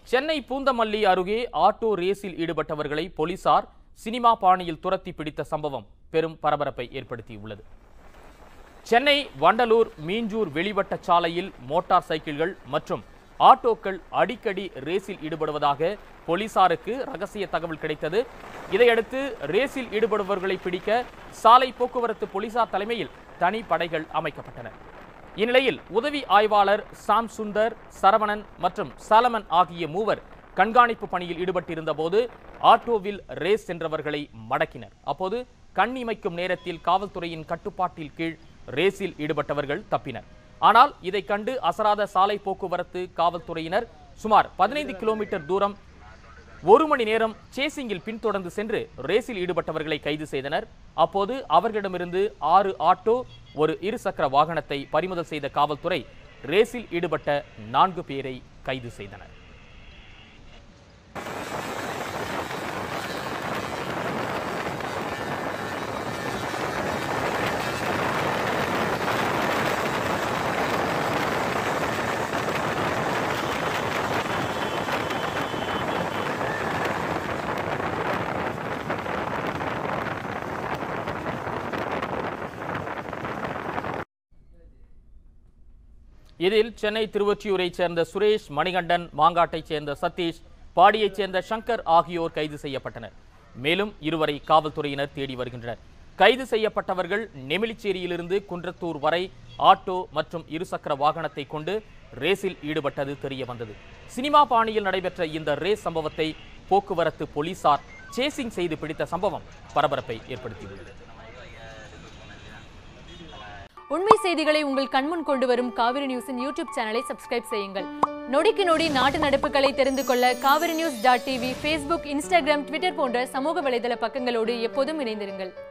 சென்னை பூந்தமல்லி அருகே ஆட்டோ ரேஸில் ஈடுபட்டவர்களை போலீசார் சினிமா பாணியில் துரத்தி பிடித்த சம்பவம் பெரும் பரபரப்பை ஏற்படுத்தியுள்ளது சென்னை வண்டலூர் மீஞ்சூர் வெளிவட்ட சாலையில் மோட்டார் சைக்கிள்கள் மற்றும் ஆட்டோக்கள் அடிக்கடி ரேஸில் ஈடுபடுவதாக போலீசாருக்கு ரகசிய தகவல் கிடைத்தது இதையடுத்து ரேஸில் ஈடுபடுபவர்களை பிடிக்க சாலை போக்குவரத்து போலீசார் தலைமையில் தனி படைகள் அமைக்கப்பட்டன இந்நிலையில் உதவி ஆய்வாளர் சாம் சுந்தர் சரவணன் மற்றும் சாலமன் ஆகிய மூவர் கண்காணிப்பு பணியில் ஈடுபட்டிருந்த போது ஆட்டோவில் ரேஸ் சென்றவர்களை மடக்கினர் அப்போது கண் இமைக்கும் நேரத்தில் காவல்துறையின் கட்டுப்பாட்டில் கீழ் ரேஸில் ஈடுபட்டவர்கள் தப்பினர் ஆனால் இதை கண்டு அசராத சாலை போக்குவரத்து காவல்துறையினர் சுமார் பதினைந்து கிலோமீட்டர் தூரம் ஒரு மணி நேரம் சேசிங்கில் பின்தொடர்ந்து சென்று ரேஸில் ஈடுபட்டவர்களை கைது செய்தனர் அப்போது அவர்களிடமிருந்து ஆறு ஆட்டோ ஒரு இருசக்கர வாகனத்தை பறிமுதல் செய்த காவல்துறை ரேஸில் ஈடுபட்ட நான்கு பேரை கைது செய்தனர் இதில் சென்னை திருவொற்றியூரைச் சேர்ந்த சுரேஷ் மணிகண்டன் மாங்காட்டைச் சேர்ந்த சதீஷ் பாடியைச் சேர்ந்த சங்கர் ஆகியோர் கைது செய்யப்பட்டனர் மேலும் இருவரை காவல்துறையினர் தேடி வருகின்றனர் கைது செய்யப்பட்டவர்கள் நெமிலிச்சேரியிலிருந்து குன்றத்தூர் வரை ஆட்டோ மற்றும் இருசக்கர வாகனத்தை கொண்டு ரேஸில் ஈடுபட்டது தெரிய வந்தது சினிமா பாணியில் நடைபெற்ற இந்த ரேஸ் சம்பவத்தை போக்குவரத்து போலீசார் சேசிங் செய்து பிடித்த சம்பவம் பரபரப்பை ஏற்படுத்தியுள்ளது உண்மை செய்திகளை உங்கள் கண்முன் கொண்டு வரும் காவிரி நியூஸின் யூடியூப் சேனலை சப்ஸ்கிரைப் செய்யுங்கள் நொடிக்கு நொடி நாட்டு நடப்புகளை தெரிந்து கொள்ள Kaveri news dot TV Facebook Instagram Twitter போன்ற சமூக வலைதள பக்கங்களோடு எப்போதும் இணைந்திருங்கள்